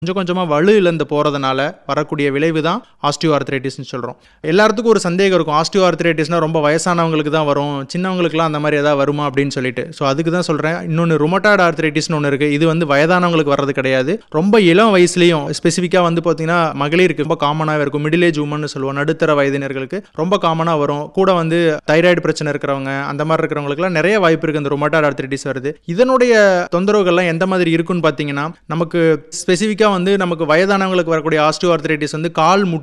கொஞ்சம் கொஞ்சமாக வலு இழந்து போகிறதுனால வரக்கூடிய விளைவு தான் ஆஸ்டியோ ஆர்த்ரைட்டிஸ்னு சொல்கிறோம் எல்லாத்துக்கும் ஒரு சந்தேகம் இருக்கும் ஆஸ்டியோ ஆர்த்ரைட்டிஸ்னால் ரொம்ப வயசானவங்களுக்கு தான் வரும் சின்னவங்களுக்குலாம் அந்த மாதிரி எதாவது வருமா அப்படின்னு சொல்லிட்டு ஸோ அதுக்கு தான் சொல்கிறேன் இன்னொன்று ருமட்டாய்டு ஆர்த்ரைட்டிஸ்னு ஒன்று இருக்குது இது வந்து வயதானவங்களுக்கு வர்றது கிடையாது ரொம்ப இளம் வயசுலேயும் ஸ்பெசிஃபிக்காக வந்து பார்த்தீங்கன்னா மகளிருக்கு ரொம்ப காமனாகவே இருக்கும் மிடில் ஏஜ் உமன் சொல்லுவோம் நடுத்தர வயதினர்களுக்கு ரொம்ப காமனாக வரும் கூட வந்து தைராய்டு பிரச்சனை இருக்கிறவங்க அந்த மாதிரி இருக்கிறவங்களுக்குலாம் நிறைய வாய்ப்பு இருக்குது இந்த ருமட்டாய்டு ஆர்த்ரைட்டிஸ் வருது இதனுடைய தொந்தரவுகள்லாம் எந்த மாதிரி இருக்குன்னு பார்த்தீங்கன்னா நமக்கு ஸ்பெசிஃபிக்காக வந்து நமக்கு வயதானவங்களுக்கு வரக்கூடிய ஆஸ்டியோ ஆர்த்ரைட்டிஸ் வந்து கால் முட்டி